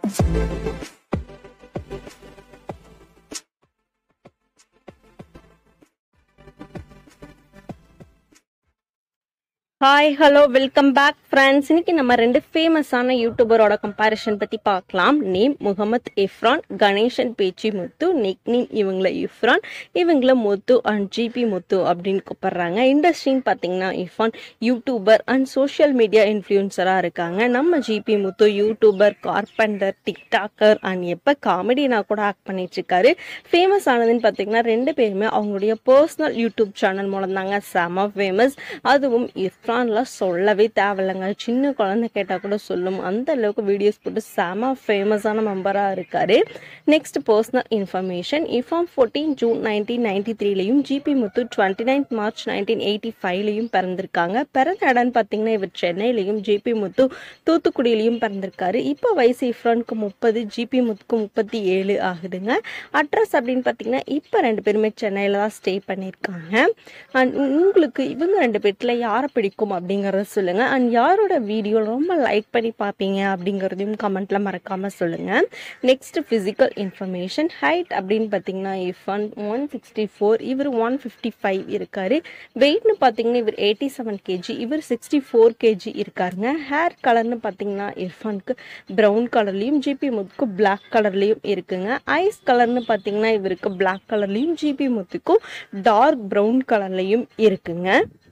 hi hello welcome back friends இன்னைக்கு நம்ம ரெண்டு ஃபேமஸான யூடியூபரோட கம்பேரிஷன் பத்தி பார்க்கலாம் நேம் முகமது இஃப்ரான் கணேசன் பேச்சி முத்து நிக் நேம் இவங்கள இஃப்ரான் இவங்கள முத்து அண்ட் ஜிபி முத்து அப்படின்னு கூப்பிடுறாங்க இண்டஸ்ட்ரின்னு பார்த்தீங்கன்னா இஃப்ரான் யூடியூபர் அண்ட் சோஷியல் மீடியா இன்ஃப்ளூயன்சராக இருக்காங்க நம்ம GP Muthu YouTuber carpenter TikToker and எப்போ காமெடினா கூட ஆக்ட் பண்ணிட்டு இருக்காரு ஃபேமஸ் ஆனதுன்னு பார்த்தீங்கன்னா ரெண்டு பேருமே அவங்களுடைய பர்சனல் யூடியூப் சேனல் மூலம் தாங்க செம ஃபேமஸ் அதுவும் இஃப்ரான்லாம் சொல்லவே தேவையில்லைங்க சின்ன குழந்தை கேட்டால் கூட சொல்லும் அந்த அளவுக்கு வீடியோஸ் போட்டு செம ஃபேமஸான மெம்பராக இருக்காரு நெக்ஸ்ட் பர்சனல் இன்ஃபர்மேஷன் இஃபார்ம் ஃபோர்டீன் ஜூன் நைன்டீன் நைன்டி த்ரீலையும் GP Muthu twenty ninth March nineteen eighty ஃபைவ்லையும் பிறந்திருக்காங்க பிறந்த இடம்னு பார்த்தீங்கன்னா இவர் சென்னையிலையும் ஜிபி முத்து தூத்துக்குடியிலையும் பிறந்திருக்காரு இப்போ வயசு இஃப்ரானுக்கு முப்பது ஜிபி முத்துக்கு முப்பத்தி ஏழு ஆகுதுங்க அட்ரஸ் அப்படின்னு பார்த்தீங்கன்னா இப்போ ரெண்டு பேருமே சென்னையில் தான் ஸ்டே பண்ணியிருக்காங்க அண்ட் உங்களுக்கு இவங்க ரெண்டு பேர்த்தில் யாரை பிடிக்கும் அப்படிங்கிறத சொல்லுங்கள் அண்ட் யாரோட வீடியோ ரொம்ப லைக் பண்ணி பார்ப்பீங்க அப்படிங்கிறதையும் கமெண்ட்டில் மறக்காமல் சொல்லுங்கள் நெக்ஸ்ட் ஃபிசிக்கல் இன்ஃபர்மேஷன் ஹைட் அப்படின்னு பார்த்தீங்கன்னா இஃபான் ஒன் சிக்ஸ்டி ஃபோர் இவர் ஒன் ஃபிஃப்டி ஃபைவ் இருக்கார் வெயிட்னு பார்த்தீங்கன்னா இவர் எயிட்டி செவன் கேஜி இவர் சிக்ஸ்டி ஃபோர் கேஜி இருக்காருங்க ஹேர் கலர்னு பார்த்தீங்கன்னா இர்ஃபானுக்கு ப்ரௌன் கலர்லேயும் ஜிபி முத்துக்கு பிளாக் கலர்லேயும் இருக்குங்க ஐஸ் கலர்னு பார்த்தீங்கன்னா இவருக்கு பிளாக் கலர்லேயும் ஜிபி முத்துக்கும் டார்க் ப்ரௌன் கலர்லேயும் இருக்குங்க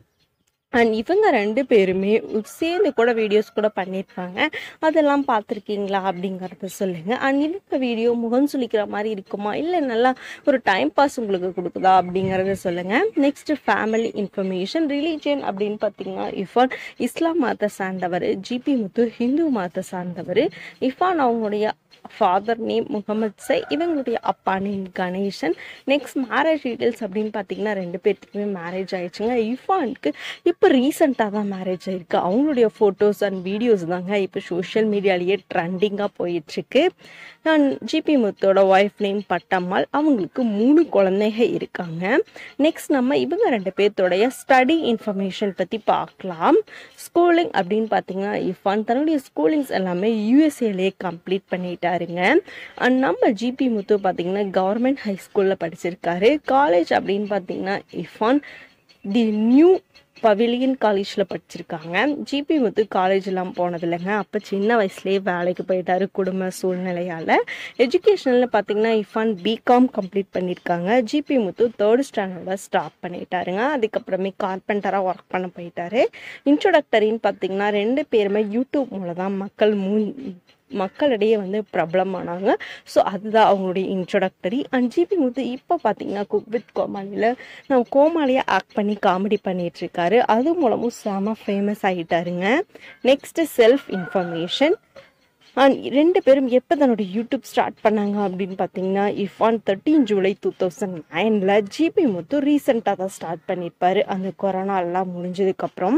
அண்ட் இவங்க ரெண்டு பேருமே சேர்ந்து கூட வீடியோஸ் கூட பண்ணியிருப்பாங்க அதெல்லாம் பார்த்துருக்கீங்களா அப்படிங்கிறத சொல்லுங்கள் அண்ட் இவங்க வீடியோ முகம் சுளிக்கிற மாதிரி இருக்குமா இல்லை நல்லா ஒரு டைம் பாஸ் உங்களுக்கு கொடுக்குதா அப்படிங்கிறத சொல்லுங்கள் நெக்ஸ்ட் ஃபேமிலி இன்ஃபர்மேஷன் ரிலீஜியன் அப்படின்னு பார்த்தீங்கன்னா இஃபான் இஸ்லாம் மதத்தை சார்ந்தவர் ஜிபி முத்து ஹிந்து மதத்தை சார்ந்தவர் இஃபான் அவங்களுடைய ஃபாதர் நேம் முகமது சை இவங்களுடைய அப்பா name Ganesan next marriage details அப்படின்னு பார்த்தீங்கன்னா ரெண்டு பேர்த்துக்குமே மேரேஜ் ஆயிடுச்சுங்க இஃபானுக்கு இப்போ ரீசெண்டாக தான் மேரேஜ் ஆயிருக்கு அவங்களுடைய ஃபோட்டோஸ் அண்ட் வீடியோஸ் தாங்க இப்போ சோஷியல் மீடியாலேயே ட்ரெண்டிங்காக போயிட்டுருக்கு நான் ஜிபி முத்தோட ஒய்ஃப் நேம் பட்டம்மாள் அவங்களுக்கு மூணு குழந்தைங்க இருக்காங்க நெக்ஸ்ட் நம்ம இவங்க ரெண்டு பேர்த்தோடைய ஸ்டடி இன்ஃபர்மேஷன் பற்றி பார்க்கலாம் ஸ்கூலிங் அப்படின்னு பார்த்தீங்கன்னா இஃபான் தன்னுடைய ஸ்கூலிங்ஸ் எல்லாமே யூஎஸ்ஏலேயே கம்ப்ளீட் பண்ணிட்டாருங்க அண்ட் நம்ம ஜிபி முத்து பார்த்தீங்கன்னா கவர்மெண்ட் ஹை ஸ்கூலில் படிச்சிருக்காரு காலேஜ் அப்படின்னு பார்த்தீங்கன்னா இஃபான் தி நியூ பவிலியன் காலேஜில் படிச்சிருக்காங்க ஜிபி முத்து காலேஜ்லாம் போனது இல்லைங்க அப்போ சின்ன வயசுலேயே வேலைக்கு போயிட்டாரு குடும்ப சூழ்நிலையால் எஜுகேஷனில் பார்த்தீங்கன்னா இஃபான் பிகாம் கம்ப்ளீட் பண்ணியிருக்காங்க ஜிபி முத்து தேர்ட் ஸ்டாண்டர்டோட ஸ்டாப் பண்ணிட்டாருங்க அதுக்கப்புறமே கார்பெண்டராக ஒர்க் பண்ண போயிட்டாரு இன்ட்ரோடக்டரின்னு பார்த்தீங்கன்னா ரெண்டு பேருமே யூடியூப் மூலம் தான் மக்கள் மூ மக்களிடையே வந்து பிரபலமானாங்க ஸோ அதுதான் அவங்களுடைய இன்ட்ரோடக்டரி அண்ட் ஜிபி முத்து இப்போ பார்த்தீங்கன்னா குக் வித் கோமாளியில் நம்ம கோமாளியாக ஆக்ட் பண்ணி காமெடி பண்ணிட்டு இருக்காரு அது மூலமும் செம ஃபேமஸ் ஆகிட்டாருங்க நெக்ஸ்ட்டு செல்ஃப் இன்ஃபர்மேஷன் அண்ட் ரெண்டு பேரும் எப்போ தன்னோட யூடியூப் ஸ்டார்ட் பண்ணாங்க அப்படின்னு பார்த்தீங்கன்னா Irfan thirteen July two thousand நைனில் ஜிபி முத்து ரீசெண்டாக தான் ஸ்டார்ட் பண்ணியிருப்பாரு அந்த கொரோனா எல்லாம் முடிஞ்சதுக்கப்புறம்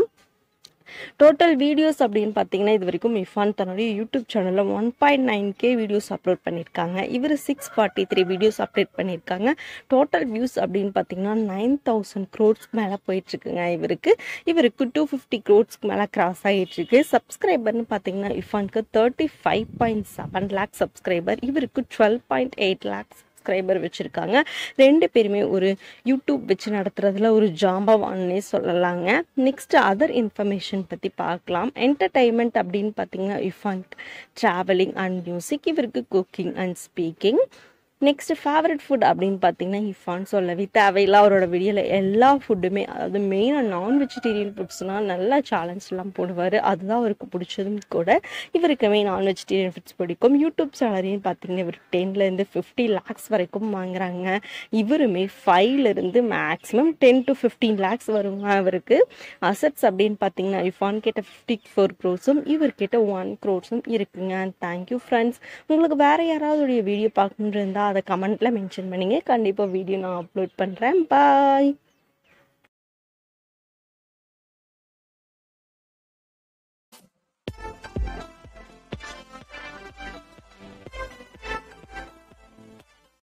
டோட்டல் வீடியோஸ் அப்படின்னு பார்த்தீங்கன்னா இது வரைக்கும் இஃபான் தன்னுடைய யூடியூப் சேனலில் one point nine K videos upload பண்ணியிருக்காங்க இவர் six forty three videos update பண்ணியிருக்காங்க டோட்டல் வியூஸ் அப்படின்னு பார்த்தீங்கன்னா நைன் தௌசண்ட் க்ரோட்ஸ் மேலே போயிட்டுருக்குங்க இவருக்கு இவருக்கு டூ ஃபிஃப்டி க்ரோட்ஸ்க்கு மேலே கிராஸ் ஆகிட்டுருக்கு சப்ஸ்கிரைபர்னு பார்த்தீங்கன்னா இஃபானுக்கு thirty five point seven lakh subscriber இவருக்கு twelve point eight lakhs subscriber வச்சுருக்காங்க ரெண்டு பேருமே ஒரு யூடியூப் வச்சு நடத்துறதுல ஒரு ஜாம்பவான்னே சொல்லலாங்க நெக்ஸ்ட் அதர் இன்ஃபர்மேஷன் பற்றி பார்க்கலாம் என்டர்டைன்மெண்ட் அப்படின்னு பார்த்தீங்கன்னா இஃபான் ட்ராவலிங் அண்ட் மியூசிக் இவருக்கு cooking and speaking next favourite food அப்படின்னு பார்த்தீங்கன்னா இஃபான் சொல்லவே தேவையில்லை அவரோட வீடியோவில் எல்லா ஃபுட்டுமே அதாவது மெயினாக நான் வெஜிடேரியன் ஃபுட்ஸ்னால் நல்லா சேலஞ்ச்லாம் போடுவார் அதுதான் அவருக்கு பிடிச்சதும் கூட இவருக்குமே நான் வெஜிடேரியன் ஃபுட்ஸ் பிடிக்கும் யூடியூப் சேலரின்னு பார்த்தீங்கன்னா இவர் டென்லேருந்து ஃபிஃப்டி லேக்ஸ் வரைக்கும் வாங்குறாங்க இவருமே ஃபைவ்லேருந்து maximum ten to fifteen lakhs வருங்க அவருக்கு அசட்ஸ் அப்படின்னு பார்த்தீங்கன்னா இஃபான் கேட்ட ஃபிஃப்டி ஃபோர் க்ரோஸும் இவர் கேட்ட ஒன் க்ரோஸும் இருக்குங்க தேங்க்யூ ஃப்ரெண்ட்ஸ் உங்களுக்கு வேறு யாராவது வீடியோ பார்க்கணுன்னு இருந்தால் அதை கமெண்ட்டில் மென்ஷன் பண்ணிங்க கண்டிப்பாக வீடியோ நான் அப்லோட் பண்ணுறேன் பாய்